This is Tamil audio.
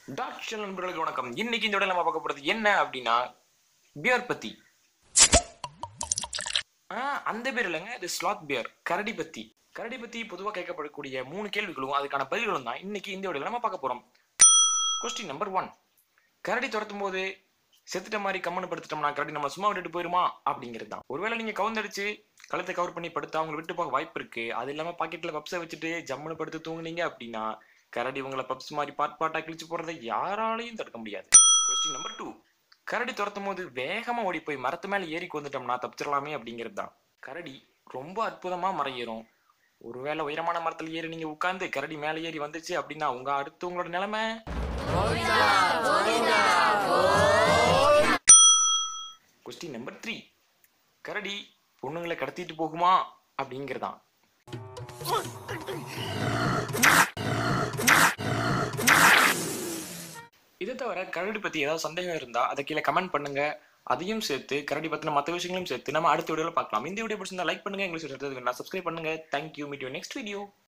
டாக்டர் நண்பர்களுக்கு வணக்கம் இன்னைக்கு இந்த விட நம்ம பார்க்க போறது என்ன அப்படின்னா பியர் பத்தி ஆ, அந்த பேர் இல்லைங்க இது ஸ்லாத் பியர் கரடி பத்தி கரடி பத்தி பொதுவாக கேட்கப்படக்கூடிய மூணு கேள்விகளும் அதுக்கான பதில்களும் தான் இன்னைக்கு இந்த விட நம்ம பார்க்க போறோம் கொஸ்டின் நம்பர் ஒன் கரடி துரத்தும் போது செத்துட்ட மாதிரி கம்மனு படுத்துட்டோம்னா கரடி நம்ம சும்மா விட்டுட்டு போயிருமா அப்படிங்கிறது தான் ஒருவேளை நீங்க கவுந்தடிச்சு கழுத்தை கவர் பண்ணி படுத்தா அவங்களை விட்டு போக வாய்ப்பு இருக்கு அது இல்லாம பாக்கெட்ல பப்ஸை வச்சுட்டு ஜம்முன்னு படுத்து தூங்குனீங்க அப்படின்னா கரடி உங்களை பப்ஸ் மாதிரி பாட் பாட்டா கிழிச்சு போறதை யாராலையும் தடுக்க முடியாது கொஸ்டின் நம்பர் டூ கரடி துரத்தும் போது வேகமா ஓடி போய் மரத்து மேல ஏறி வந்துட்டோம்னா தப்பிச்சிடலாமே அப்படிங்கிறது தான் கரடி ரொம்ப அற்புதமா மரம் ஏறும் ஒருவேளை உயரமான மரத்துல ஏறி நீங்க உட்கார்ந்து கரடி மேல ஏறி வந்துச்சு அப்படின்னா உங்க அடுத்து உங்களோட நிலைமை கொஸ்டின் நம்பர் த்ரீ கரடி பொண்ணுங்களை கடத்திட்டு போகுமா அப்படிங்கிறதான் இதை தவிர கரடி பத்தி ஏதாவது சந்தேகம் இருந்தா அதை கீழே கமெண்ட் பண்ணுங்க அதையும் சேர்த்து கரடி பத்தின மற்ற விஷயங்களையும் சேர்த்து நம்ம அடுத்த வீடியோல பார்க்கலாம் இந்த வீடியோ பிடிச்சிருந்தா லைக் பண்ணுங்க எங்களுக்கு சப்ஸ்கிரைப் பண்ணுங்க thank you meet you next video